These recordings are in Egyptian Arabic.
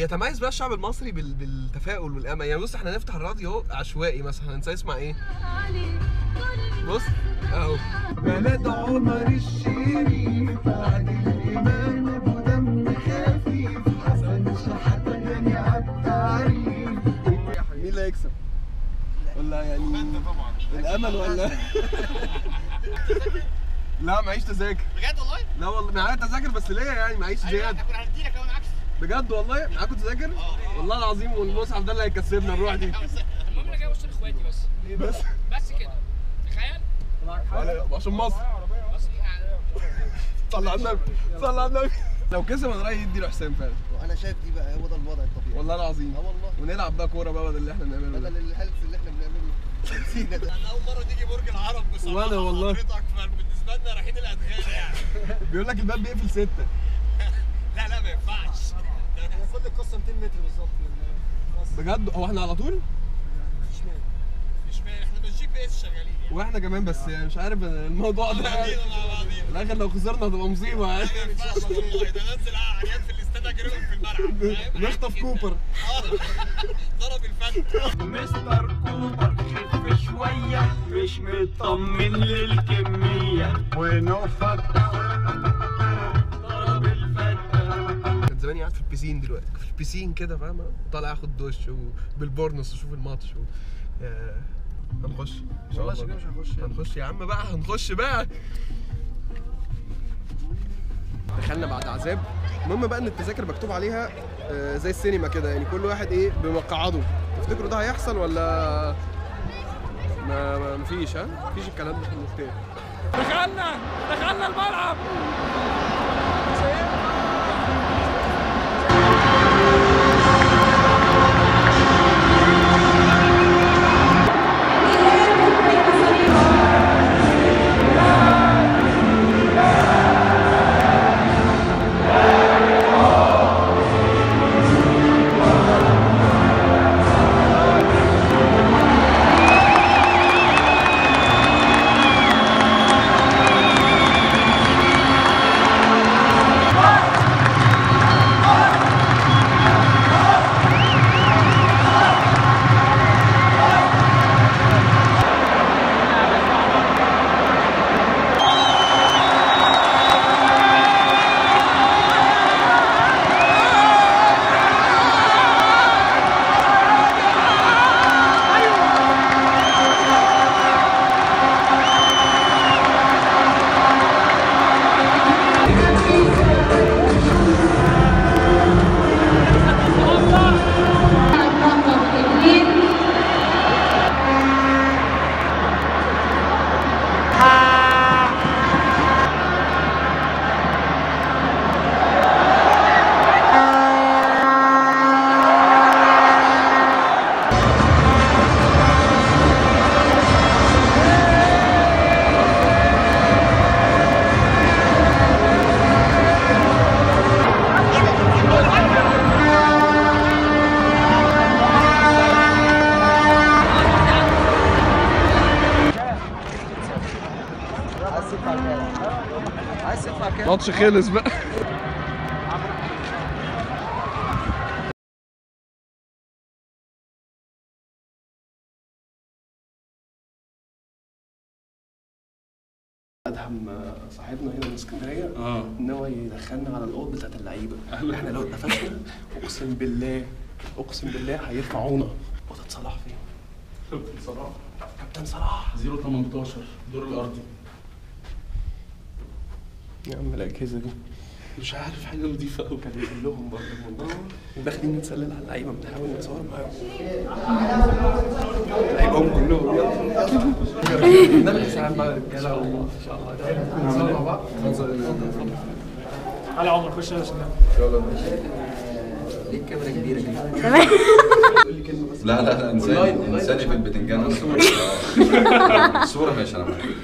بيتميز بقى الشعب المصري بال... بالتفاؤل والامل يعني بص احنا نفتح الراديو عشوائي مثلا هنسى يسمع ايه بص اهو بلد عمر الشريف عادل امام ابو دم خفيف حسن شحاته غني عبد عريف مين اللي هيكسب؟ ولا يعني طبعا الامل ولا لا معيش تذاكر بجد والله؟ لا والله معايا تذاكر بس ليا يعني معيش زياده كنا هنديلك لو معاكش بجد والله معاكم تذاكر؟ والله العظيم والمصحف ده اللي هيكسبنا نروح دي المهم انا جاي اوصل اخواتي بس بس بس كده تخيل عشان مصر بس يعني صلى على النبي صلى على النبي لو كسب انا رايي يدي له حسام فعلا وانا شايف دي بقى هو ده الوضع الطبيعي والله العظيم اه والله ونلعب بقى كوره بقى بدل اللي احنا بنعمله بدل ده الهلس اللي احنا بنعمله نسينا ده انا اول مره تيجي برج العرب بصراحه وأنا والله. حضرتك فبالنسبه لنا رايحين الادغال يعني بيقول لك الباب بيقفل ستة لا لا ما ينفعش كل القصه 200 متر بالظبط بجد هو احنا على طول مش فاهم احنا مش جي بي اس شغالين يعني واحنا كمان بس يعني مش عارف الموضوع ده يعني بعضينا مع بعضينا في الاخر لو خسرنا هتبقى مصيبه يعني ما ينفعش والله ده ننزل عريان في الاستاد اجريهم في الملعب فاهم؟ نخطف كوبر آه. ضرب الفن مستر كوبر خف شوية مش مطمن للكمية ونفض ضرب الفتة كان زماني قاعد في البيسين دلوقتي في البيسين كده فاهم طالع اخد دش وبالبورنوس اشوف الماتش و... يا- هنخش ان شاء والله الله شكلنا مش هنخش يعني. هنخش يا عم بقى هنخش بقى دخلنا بعد عذاب المهم بقى ان التذاكر مكتوب عليها آه، زي السينما كده يعني كل واحد ايه بمقعده تفتكروا ده هيحصل ولا ما ما- مفيش ها مفيش الكلام ده في المفتاح دخلنا دخلنا الملعب ماتش خلص بقى ادهم صاحبنا هنا من اسكندريه اه ان هو يدخلنا على الاوض بتاعت اللعيبه احنا لو اتقفشنا اقسم بالله اقسم بالله هيرفعونا اوضه صلاح فين؟ صلاح كابتن صلاح 018 دور الارضي يا عم الاجهزه دي مش عارف حاجه نضيفه قوي كان يقول لهم برضه الموضوع داخلين نتسلل على اللعيبه بنحاول نتصور معاهم لعيبهم كلهم يلا نعمل ساعات بقى رجاله ان شاء الله نتصور مع بعض على عمر خش يا شباب ليه الكاميرا كبيره كده لا لا انساني أونلاين، أونلاين. انساني في البتنجان آه. صورة ماشي انا معاك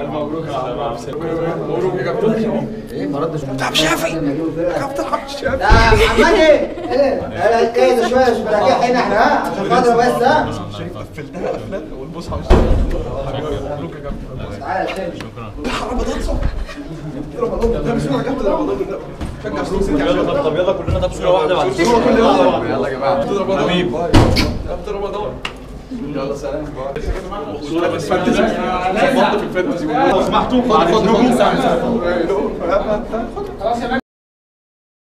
ايه ما ردش عبد شافي كابتن عبد شافي لا محمد ايه ايه ايه ده شويه مش براجع هنا احنا ها عشان خاطر بس ها شريف قفلتها قفله والمصحف مبروك يا كابتن تعالى يا شيخ رمضان صبحي رمضان ده بسمع كابتن رمضان يلا طب يلا كلنا طب صوره واحده بعد صورة كل يوم يلا يا جماعه عبد رمضان حبيب عبد رمضان يلا سلام صورة بس فانتزي ظبطت في الفانتزي لو سمحتوا خد خد معلش، خد نجوم. خد